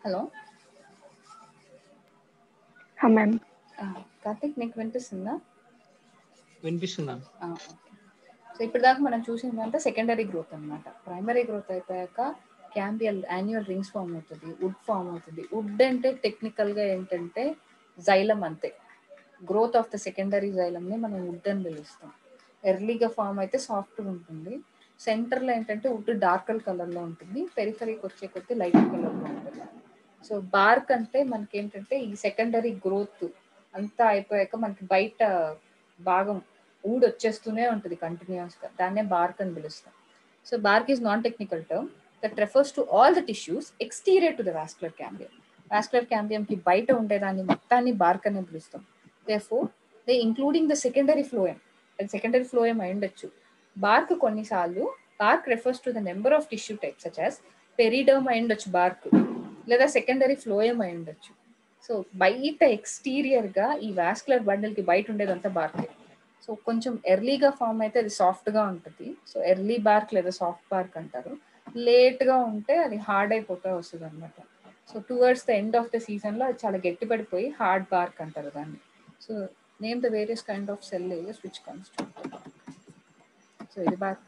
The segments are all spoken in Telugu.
హలో హా మ్యామ్ కార్తిక్ నీకు వినిపిస్తుందా వినిపిస్తుందా ఆ, ఓకే సో ఇప్పుడు దాకా మనం చూసిందంటే సెకండరీ గ్రోత్ అన్నమాట ప్రైమరీ గ్రోత్ అయిపోయాక క్యాంబియల్ యాన్యువల్ రింగ్స్ ఫామ్ అవుతుంది వుడ్ ఫామ్ అవుతుంది వుడ్ అంటే టెక్నికల్ గా ఏంటంటే జైలం అంతే growth of the secondary xylem ని మనం వుడ్ అని పిలుస్తాం ఎర్లీగా ఫామ్ అయితే సాఫ్ట్ గా ఉంటుంది సెంటర్ లో ఏంటంటే వుడ్ డార్కర్ కలర్ లో ఉంటుంది పెరిఫరీకి వచ్చే కొద్ది లైట్ కలర్ లో ఉంటుంది సో బార్క్ అంటే మనకి ఏంటంటే ఈ సెకండరీ గ్రోత్ అంతా అయిపోయాక మనకి బయట భాగం ఊడ్ వచ్చేస్తూనే ఉంటుంది కంటిన్యూస్ గా దాన్నే బార్క్ అని పిలుస్తాం so bark is non technical term that refers to all the tissues exterior to the vascular cambium vascular cambium కి బయట ఉండేదాన్ని మొత్తాన్ని బార్క్ అని పిలుస్తాం therefore they including the secondary phloem అది సెకండరీ ఫ్లోయం అయి ఉండొచ్చు బార్క్ కొన్నిసార్లు bark refers to the number of tissue types such as periderm అయి ఉండొచ్చు బార్క్ లేదా సెకండరీ ఫ్లోయం అయి ఉండొచ్చు సో బయట ఎక్స్టీరియర్ గా ఈ వాస్కులర్ బండిల్ కి బయట ఉండేదంతా బార్కే సో కొంచెం ఎర్లీగా ఫామ్ అయితే అది సాఫ్ట్ గా ఉంటుంది సో ఎర్లీ బార్క్ లేదా సాఫ్ట్ బార్క్ అంటారు లేట్ గా ఉంటే అది హార్డ్ అయిపోతా వస్తుంది అనమాట so towards the end of the season లో అది చాలా గట్టి పడిపోయి హార్డ్ బార్క్ అంటారు దాన్ని so name the various kind of cell layers which constitute so ఇది బార్క్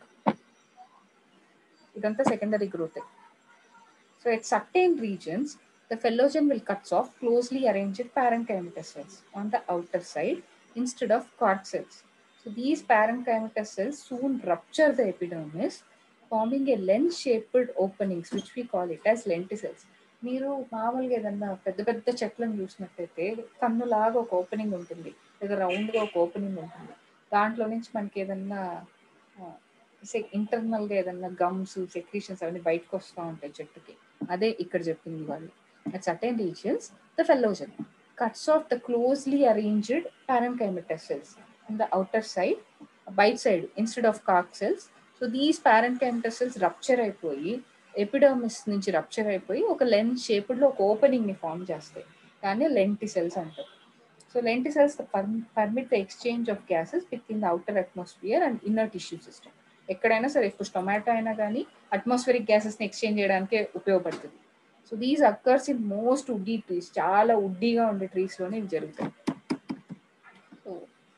ఇదంతా secondary growth so at certain regions the phellogen will cuts off closely arranged parenchymatous cells on the outer side instead of cord cells. So these parenchymatous cells soon rupture the epidermis, forming a lens-shaped openings, which we call it as lenticels. మీరు మామూలుగా ఏదన్నా పెద్ద పెద్ద చెట్లను చూసినట్టయితే కన్నులాగా ఒక ఓపెనింగ్ ఉంటుంది లేదా రౌండ్గా ఒక ఓపెనింగ్ ఉంటుంది దాంట్లో నుంచి మనకి ఏదన్నా ఇంటర్నల్గా ఏదన్నా గమ్స్ సెక్రీషన్స్ అవన్నీ బయటకు వస్తూ ఉంటాయి చెట్టుకి అదే ఇక్కడ చెప్పింది వాళ్ళు at certain regions, the phellogen cuts off the closely arranged parenchymatous cells on the outer side, bite side, instead of cork cells. So these parenchymatous cells rupture అయిపోయి ఎపిడర్మిస్ నుంచి రప్చర్ అయిపోయి ఒక లెన్స్ షేప్డ్లో ఒక ఓపెనింగ్ని ఫామ్ చేస్తాయి దాన్ని లెంటి సెల్స్ అంటారు so lenticels permit the exchange of gases within the outer atmosphere and inner tissue system ఎక్కడైనా సరే ఇప్పుడు టొమాటో అయినా కానీ అట్మాస్ఫియరిక్ గ్యాసెస్ని ఎక్స్చేంజ్ చేయడానికే ఉపయోగపడుతుంది so these occurs in most woody trees చాలా ఉడ్డీగా ఉండే ట్రీస్లోనే ఇవి జరుగుతాయి సో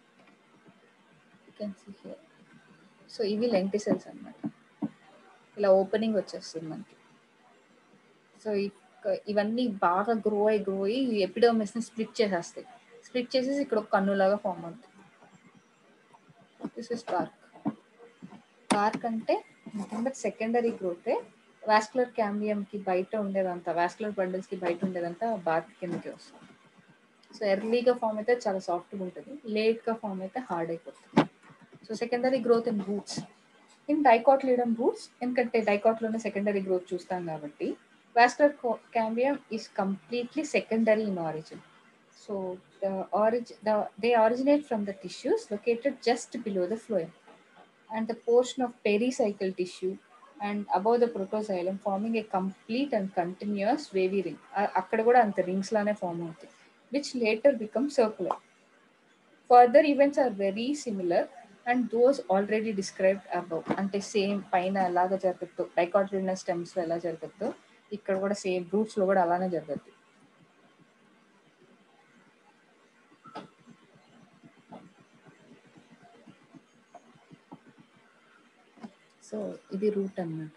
సో ఇవి లెంటిసెల్స్ అనమాట ఇలా ఓపెనింగ్ వచ్చేస్తుంది మనకి సో ఇవన్నీ బాగా గ్రో అయి గ్రో అయ్యి ఎపిడర్మిస్ని స్ప్లిట్ చేసేస్తాయి స్ప్లిట్ చేసేసి ఇక్కడ ఒక కన్నులాగా ఫామ్ అవుతుంది దిస్ ఇస్ పార్క్ పార్క్ అంటే సెకండరీ గ్రోతే వాస్కులర్ క్యాంబియంకి బయట ఉండేదంతా వాస్కులర్ బండిల్స్కి బయట ఉండేదంతా బార్క్ కిందకి వస్తుంది సో ఎర్లీగా ఫామ్ అయితే చాలా సాఫ్ట్గా ఉంటుంది లేట్గా ఫామ్ అయితే హార్డ్ అయిపోతుంది so secondary growth in roots in dicotyledon roots ఎందుకంటే డైకాట్లోనే సెకండరీ గ్రోత్ చూస్తాం కాబట్టి vascular cambium is completely secondary in origin so the origin the they originate from the tissues located just below the phloem and the portion of pericycle tissue and above the protoxylem forming a complete and continuous wavy ring అక్కడ కూడా అంత రింగ్స్ లానే ఫామ్ అవుతాయి which later become circular further events are very similar and those already described above అంటే సేమ్ పైన ఎలాగ జరుగుతుందో డైకాట్రినల్ స్టెమ్స్లో ఎలా జరుగుతుందో ఇక్కడ కూడా సేమ్ రూట్స్లో కూడా అలానే జరుగుతుంది సో ఇది రూట్ అన్నమాట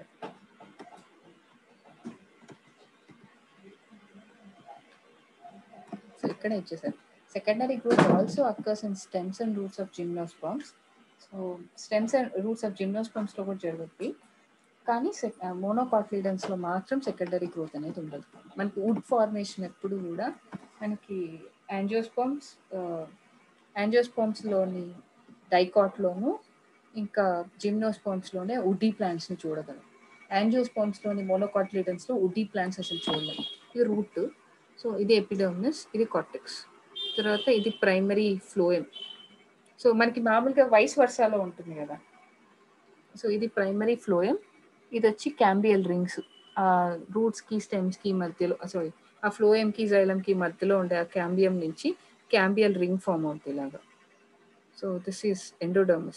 సో ఇక్కడ ఇచ్చేసారు secondary growth also occurs in stems and roots of gymnosperms so stems and roots of జిమ్నోస్పామ్స్లో కూడా జరుగుతుంది కానీ మోనోకాట్లీడన్స్లో మాత్రం సెకండరీ గ్రోత్ అనేది ఉండదు మనకి వుడ్ ఫార్మేషన్ ఎప్పుడు కూడా మనకి యాంజియోస్పామ్స్ యాంజియోస్పామ్స్లోని డైకాట్లోను ఇంకా జిమ్నోస్పామ్స్లోనే ఉడ్డీ ప్లాంట్స్ని చూడగలం యాంజియోస్పామ్స్లోని మోనోకాట్లీడన్స్లో ఉడ్డీ ప్లాంట్స్ అసలు చూడలేము ఇది రూట్ సో ఇది ఎపిడర్మిస్ ఇది కార్టెక్స్ తర్వాత ఇది ప్రైమరీ ఫ్లోయం సో మనకి మామూలుగా వైస్ వర్షాలో ఉంటుంది కదా సో ఇది ప్రైమరీ ఫ్లోయం ఇది వచ్చి క్యాంబియల్ రింగ్స్ ఆ రూట్స్కి స్టెమ్స్కి మధ్యలో సారీ ఆ ఫ్లోయంకి జైలంకి మధ్యలో ఉండే ఆ క్యాంబియం నుంచి క్యాంబియల్ రింగ్ ఫామ్ అవుతుంది ఇలాగా సో దిస్ ఈస్ ఎండోడర్మిస్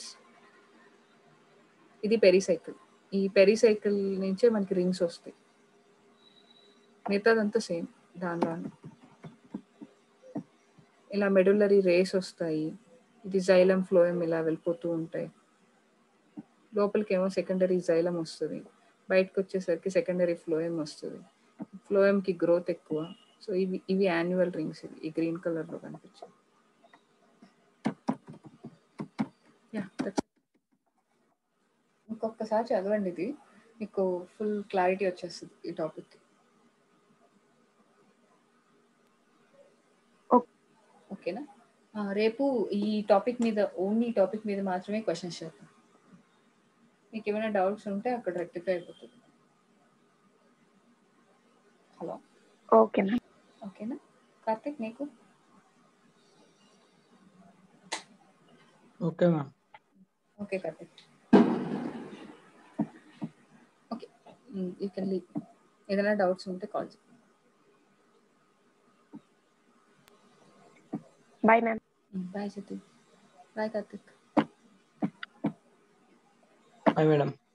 ఇది పెరిసైకిల్ ఈ పెరిసైకిల్ నుంచే మనకి రింగ్స్ వస్తాయి మిగతాదంతా సేమ్ దానిలోనే ఇలా మెడులరీ రేస్ వస్తాయి ఇది జైలం ఫ్లోయం ఇలా వెళ్ళిపోతూ ఉంటాయి లోపలికి ఏమో సెకండరీ జైలం వస్తుంది బయటకు వచ్చేసరికి సెకండరీ ఫ్లోయం వస్తుంది ఫ్లోయంకి గ్రోత్ ఎక్కువ సో ఇవి ఇవి యాన్యువల్ రింగ్స్ ఇవి ఈ గ్రీన్ కలర్లో కనిపించాయి యా ఇంకొకసారి చదవండి ఇది మీకు ఫుల్ క్లారిటీ వచ్చేస్తుంది ఈ టాపిక్ ఓకేనా ఆ, రేపు ఈ టాపిక్ మీద ఓన్లీ టాపిక్ మీద మాత్రమే క్వశ్చన్స్ చేద్దాం మీకు ఏమైనా డౌట్స్ ఉంటే అక్కడ రెక్టిఫై అయిపోతుంది హలో ఓకే మ్యామ్ ఓకేనా కార్తిక్ నీకు okay ma'am okay Karthik okay you can leave ఏదైనా డౌట్స్ ఉంటే కాల్ చేయి bye ma'am bye Sathi bye Karthik bye madam